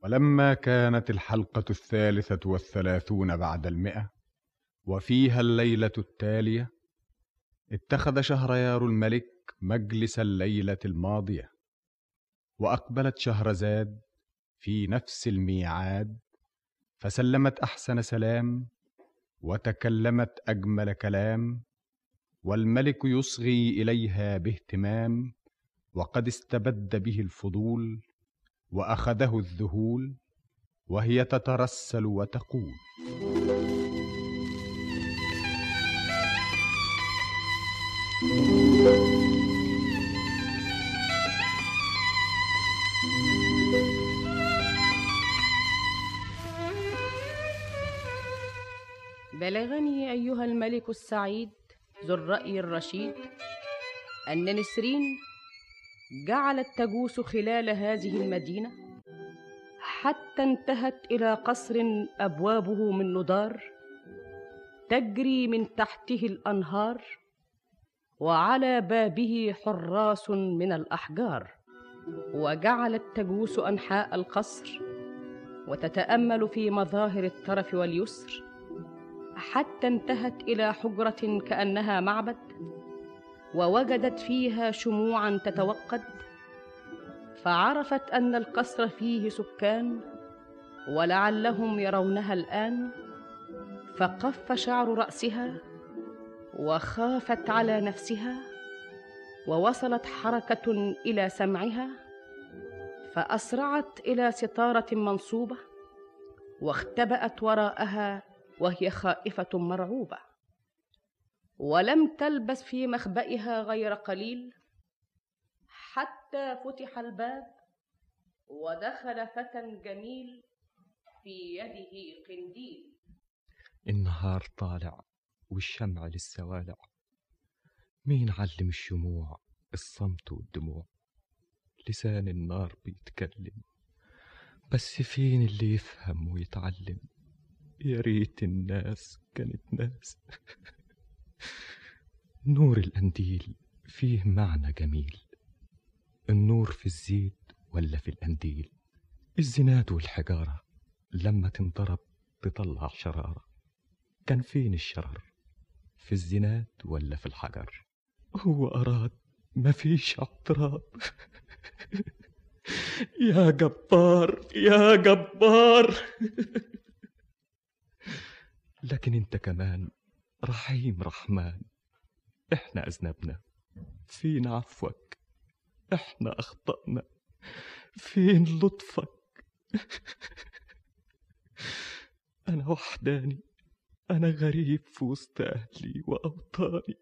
ولما كانت الحلقة الثالثة والثلاثون بعد المئة وفيها الليلة التالية اتخذ شهريار الملك مجلس الليلة الماضية وأقبلت شهرزاد في نفس الميعاد فسلمت أحسن سلام وتكلمت أجمل كلام والملك يصغي إليها باهتمام وقد استبد به الفضول واخذه الذهول وهي تترسل وتقول بلغني ايها الملك السعيد ذو الراي الرشيد ان نسرين جعلت تجوس خلال هذه المدينه حتى انتهت الى قصر ابوابه من ندار تجري من تحته الانهار وعلى بابه حراس من الاحجار وجعلت تجوس انحاء القصر وتتامل في مظاهر الترف واليسر حتى انتهت الى حجره كانها معبد ووجدت فيها شموعا تتوقد فعرفت ان القصر فيه سكان ولعلهم يرونها الان فقف شعر راسها وخافت على نفسها ووصلت حركه الى سمعها فاسرعت الى ستاره منصوبه واختبات وراءها وهي خائفه مرعوبه ولم تلبث في مخبئها غير قليل حتى فتح الباب ودخل فتى جميل في يده قنديل النهار طالع والشمع للسوالع مين علم الشموع الصمت والدموع لسان النار بيتكلم بس فين اللي يفهم ويتعلم يا ريت الناس كانت ناس نور القنديل فيه معنى جميل النور في الزيت ولا في القنديل الزناد والحجارة لما تنضرب تطلع شرارة كان فين الشرر في الزناد ولا في الحجر هو أراد مفيش اعتراض يا جبار يا جبار لكن انت كمان رحيم رحمن احنا اذنبنا فين عفوك احنا اخطأنا فين لطفك انا وحداني انا غريب في وسط اهلي واوطاني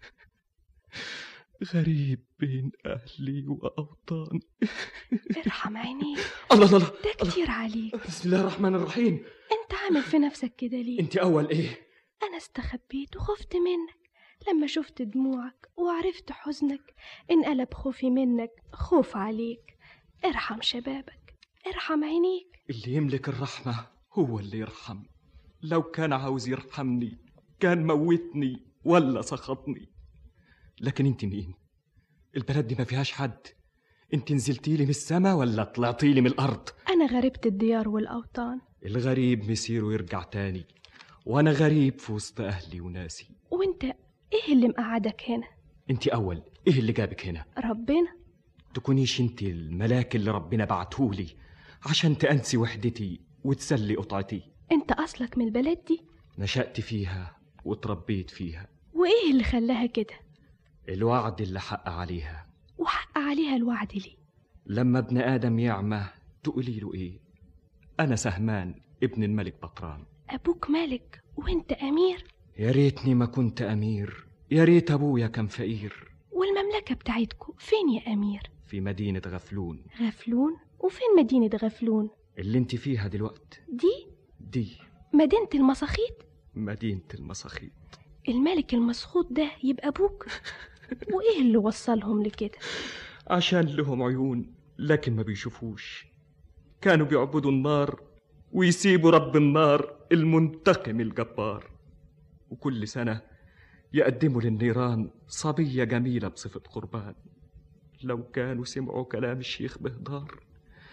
غريب بين اهلي واوطاني ارحم عينيك الله الله الله ده كتير عليك بسم الله الرحمن الرحيم انت عامل في نفسك كده ليه انت اول ايه انا استخبيت وخفت منك لما شفت دموعك وعرفت حزنك انقلب خوفي منك خوف عليك ارحم شبابك ارحم عينيك اللي يملك الرحمة هو اللي يرحم لو كان عاوز يرحمني كان موتني ولا سخطني لكن انت مين البلد دي ما فيهاش حد انت نزلتي لي من السما ولا طلعتي لي من الارض انا غريبة الديار والاوطان الغريب مسيره ويرجع تاني وانا غريب في وسط اهلي وناسي وانت ايه اللي مقعدك هنا انت اول ايه اللي جابك هنا ربنا تكونيش انت الملاك اللي ربنا بعتهولي عشان تأنسي وحدتي وتسلي قطعتي انت اصلك من البلد دي نشأت فيها وتربيت فيها وايه اللي خلاها كده الوعد اللي حق عليها وحق عليها الوعد ليه لما ابن آدم يعمى تقولي له إيه أنا سهمان ابن الملك بطران ابوك ملك وانت امير يا ريتني ما كنت أمير يا ريت أبويا كان فقير والمملكة بتاعتكو فين يا امير في مدينة غفلون غفلون وفين مدينة غفلون اللي انت فيها دلوقت دي دي مدينة المساخيط مدينة المساخيط الملك المسخوط ده يبقى ابوك وايه اللي وصلهم لكده عشان لهم عيون لكن ما بيشوفوش كانوا بيعبدوا النار ويسيبوا رب النار المنتقم الجبار وكل سنة يقدموا للنيران صبية جميلة بصفة قربان لو كانوا سمعوا كلام الشيخ بهدار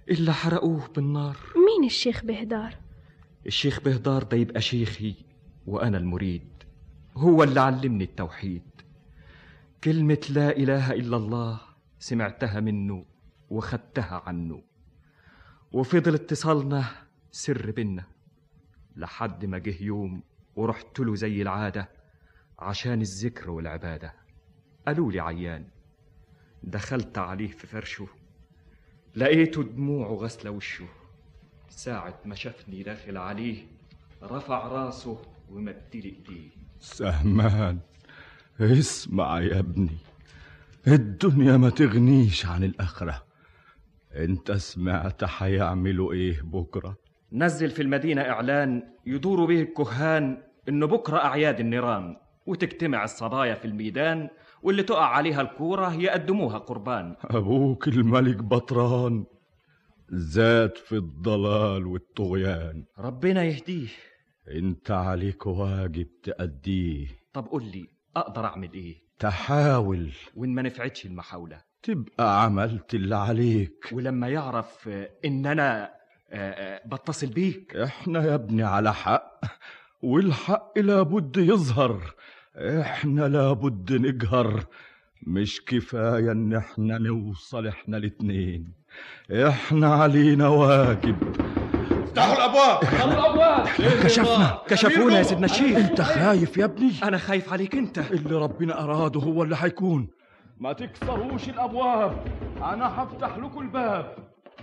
إلا حرقوه بالنار مين الشيخ بهدار الشيخ بهدار ده يبقى شيخي وأنا المريد هو اللي علمني التوحيد كلمة لا إله إلا الله سمعتها منه وخدتها عنه وفضل اتصالنا سر بينا لحد ما جه يوم ورحت له زي العادة عشان الذكر والعبادة قالوا لي عيان دخلت عليه في فرشه لقيته دموعه غسلة وشه ساعة ما شافني داخل عليه رفع راسه ومد لي ايديه سهمان اسمع يا ابني الدنيا ما تغنيش عن الآخرة انت سمعت هيعملوا ايه بكرة نزل في المدينة إعلان يدور به الكهان إنه بكرة أعياد النيران وتجتمع الصبايا في الميدان واللي تقع عليها الكورة يقدموها قربان أبوك الملك بطران زاد في الضلال والطغيان ربنا يهديه انت عليك واجب تأديه طب قول لي أقدر أعمل إيه تحاول وإن ما نفعتش المحاولة تبقى عملت اللي عليك ولما يعرف آه، إن أنا آه، آه، بتصل بيك احنا يا ابني على حق والحق لابد يظهر احنا لابد نجهر مش كفاية ان احنا نوصل احنا الاتنين احنا علينا واجب افتحوا الابواب كشفنا كشفونا يا سيدنا الشيخ انت خايف يا ابني أنا خايف عليك أنت اللي ربنا اراده هو اللي هيكون ما تكسروش الابواب انا هفتح لكم الباب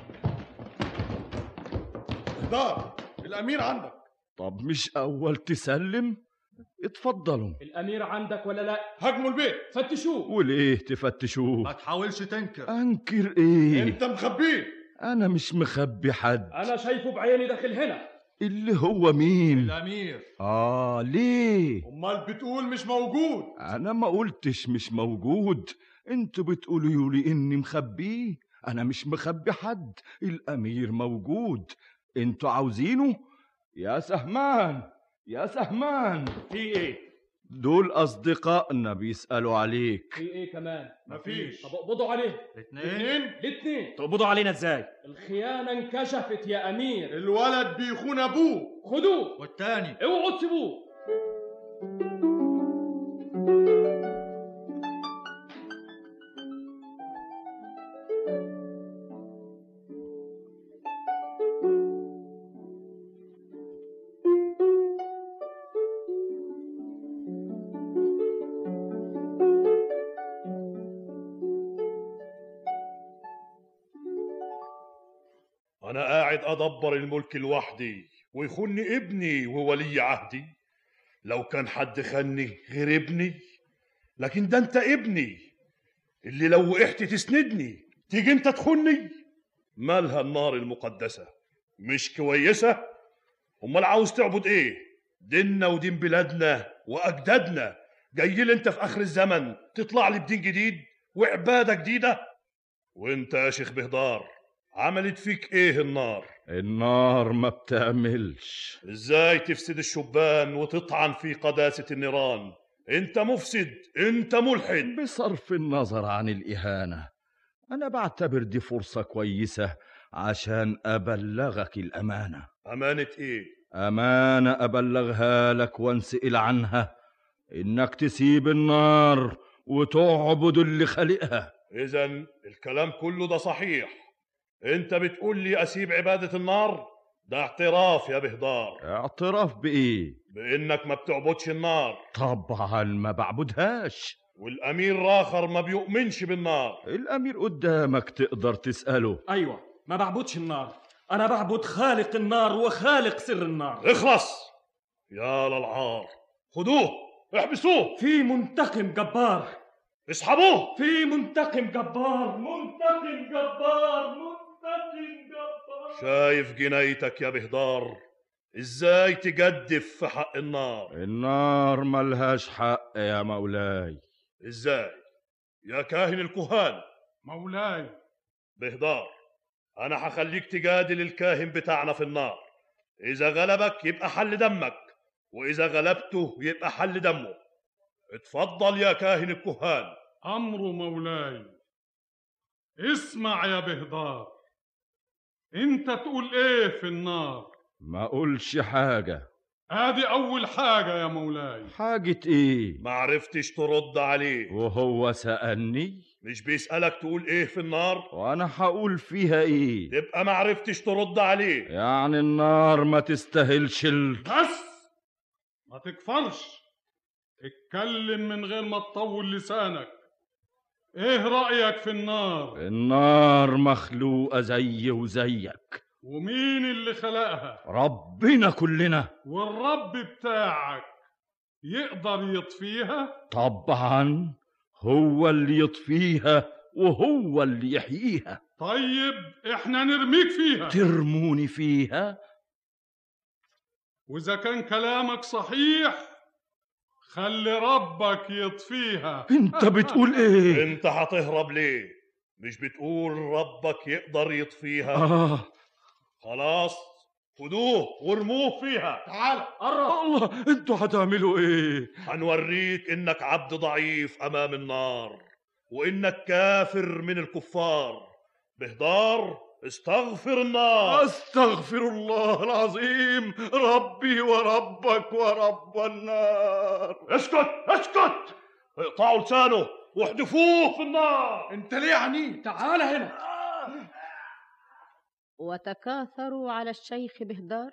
دار الامير عندك طب مش اول تسلم اتفضلوا الامير عندك ولا لا هاجموا البيت فتشوه وليه تفتشوه تحاولش تنكر انكر ايه انت مخبيه انا مش مخبي حد انا شايفه بعيني داخل هنا اللي هو مين الامير اه ليه امال بتقول مش موجود انا ما قلتش مش موجود انتوا بتقولوا لي اني مخبيه انا مش مخبي حد الامير موجود انتوا عاوزينه يا سهمان يا سهمان في ايه دول اصدقائنا بيسالوا عليك في ايه كمان مفيش طب اقبضوا عليه اتنين الاثنين تقبضوا علينا إزاي الخيانه انكشفت يا امير الولد بيخون ابوه خدوه والتاني اوعوا تسيبوه انا قاعد ادبر الملك لوحدي ويخوني ابني وولي عهدي لو كان حد خني غير ابني لكن ده انت ابني اللي لو وقعت تسندني تيجي انت تخني مالها النار المقدسة مش كويسة امال عاوز تعبد ايه ديننا ودين بلادنا واجدادنا جاي لي انت في اخر الزمن تطلع لي بدين جديد وعبادة جديدة وانت يا شيخ بهدار عملت فيك ايه النار النار ما بتعملش ازاي تفسد الشبان وتطعن في قداسة النيران انت مفسد انت ملحد بصرف النظر عن الإهانة أنا بعتبر دي فرصة كويسة عشان أبلغك الأمانة امانة ايه أمانة أبلغها لك وانسئل عنها إنك تسيب النار وتعبد اللي خلقها اذا الكلام كله ده صحيح انت بتقول لي اسيب عبادة النار ده اعتراف يا بهدار اعتراف بإيه؟ بانك ما بتعبدش النار طبعا ما بعبدهاش والامير راخر ما بيؤمنش بالنار الأمير قدامك تقدر تسأله ايوه ما بعبدش النار انا بعبد خالق النار وخالق سر النار اخلص يا للعار خدوه احبسوه في منتقم جبار اسحبوه في منتقم جبار منتقم جبار منتقم جبار شايف جنايتك يا بهدار ازاي تجدف في حق النار النار ملهاش حق يا مولاي ازاي يا كاهن الكهان مولاي بهدار انا هخليك تجادل الكاهن بتاعنا في النار اذا غلبك يبقى حل دمك واذا غلبته يبقى حل دمه اتفضل يا كاهن الكهان أمر مولاي اسمع يا بهدار انت تقول ايه في النار ما اقولش حاجة ادي اول حاجة يا مولاي حاجة ايه ما عرفتش ترد عليه وهو سألني مش بيسألك تقول ايه في النار وانا هقول فيها ايه تبقى ما عرفتش ترد عليه يعني النار ما تستاهلش ال... بس ما تكفرش اتكلم من غير ما تطول لسانك ايه رأيك في النار النار مخلوقة زي وزيك ومين اللي خلقها ربنا كلنا والرب بتاعك يقدر يطفيها طبعا هو اللي يطفيها وهو اللي يحييها طيب احنا نرميك فيها ترموني فيها واذا كان كلامك صحيح خلي ربك يطفيها انت بتقول ايه انت هتهرب ليه مش بتقول ربك يقدر يطفيها آه خلاص خدوه وارموه فيها تعال قرب الله انتوا هتعملوا ايه هنوريك انك عبد ضعيف امام النار وانك كافر من الكفار بهدار استغفر النار استغفر الله العظيم ربي وربك ورب النار اسكت اسكت اقطعوا لسانه واحدفوه في النار انت ليه عنيد تعال هنا وتكاثروا على الشيخ بهدار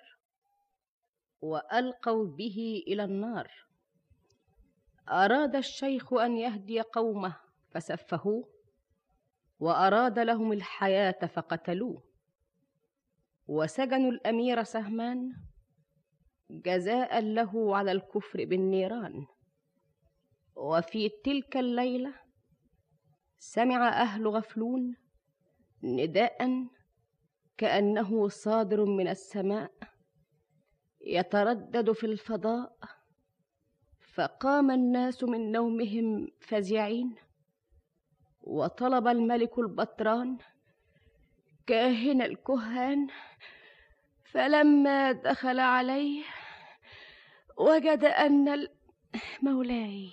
والقوا به الى النار اراد الشيخ ان يهدي قومه فسفهوه واراد لهم الحياه فقتلوه وسجنوا الامير سهمان جزاء له على الكفر بالنيران وفي تلك الليله سمع اهل غفلون نداء كانه صادر من السماء يتردد في الفضاء فقام الناس من نومهم فزعين وطلب الملك البطران كاهن الكهان فلما دخل عليه وجد ان ال- مولاي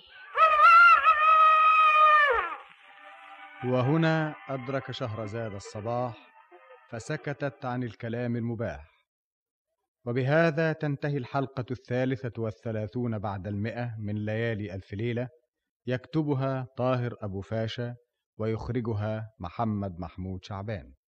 وهنا أدرك شهرزاد الصباح فسكتت عن الكلام المباح وبهذا تنتهي الحلقة الثالثة والثلاثون بعد المئة من ليالي ألف ليلة يكتبها طاهر أبو فاشا ويخرجها محمد محمود شعبان